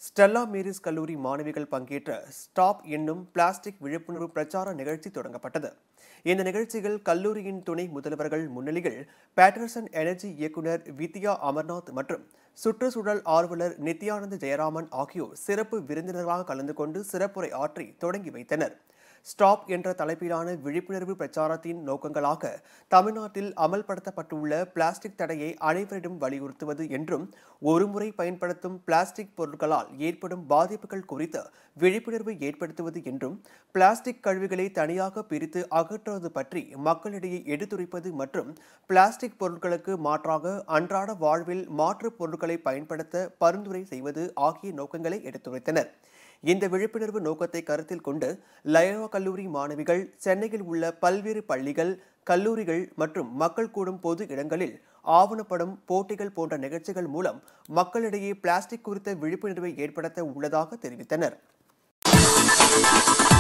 Stella Mary's கல்லூரி மாணவிகள் பங்கேற்ற ஸ்டாப் என்னும் பிளாஸ்டிக் விழிப்புணர்வு பிரச்சார நிகழ்ச்சி தொடங்கப்பட்டது இந்த நிகழ்ச்சியில் கல்லூரியின் துணை முதல்வர்கள் முன்னிலையில் பேட்டர்சன் எனர்ஜி இயக்குனர் வித்யா அமர்நாத் மற்றும் சுற்றுச்சூழல் ஆர்வலர் நித்யானந்த ஜெயராமன் ஆகியோர் சிறப்பு விருந்தினர்களாக கலந்து கொண்டு சிறப்புரை ஆற்றி தொடங்கி வைத்தனர் ஸ்டாப் என்ற தலைப்பிலான விழிப்புணர்வு பிரச்சாரத்தின் நோக்கங்களாக தமிழ்நாட்டில் அமல்படுத்தப்பட்டுள்ள பிளாஸ்டிக் தடையை அனைவரிடம் வலியுறுத்துவது என்றும் ஒருமுறை பயன்படுத்தும் பிளாஸ்டிக் பொருட்களால் ஏற்படும் பாதிப்புகள் குறித்து விழிப்புணர்வு ஏற்படுத்துவது என்றும் பிளாஸ்டிக் கழிவுகளை தனியாக பிரித்து அகற்றுவது பற்றி மக்களிடையே எடுத்துரைப்பது மற்றும் பிளாஸ்டிக் பொருட்களுக்கு மாற்றாக அன்றாட வாழ்வில் மாற்றுப் பொருட்களை பயன்படுத்த பரிந்துரை செய்வது ஆகிய நோக்கங்களை எடுத்துரைத்தனர் இந்த விழிப்புணர்வு நோக்கத்தை கருத்தில் கொண்டு லயோவா கல்லூரி மாணவிகள் சென்னையில் உள்ள பல்வேறு பள்ளிகள் கல்லூரிகள் மற்றும் மக்கள் கூடும் பொது இடங்களில் ஆவணப்படம் போட்டிகள் போன்ற நிகழ்ச்சிகள் மூலம் மக்களிடையே பிளாஸ்டிக் குறித்த விழிப்புணர்வை ஏற்படுத்த உள்ளதாக தெரிவித்தனர்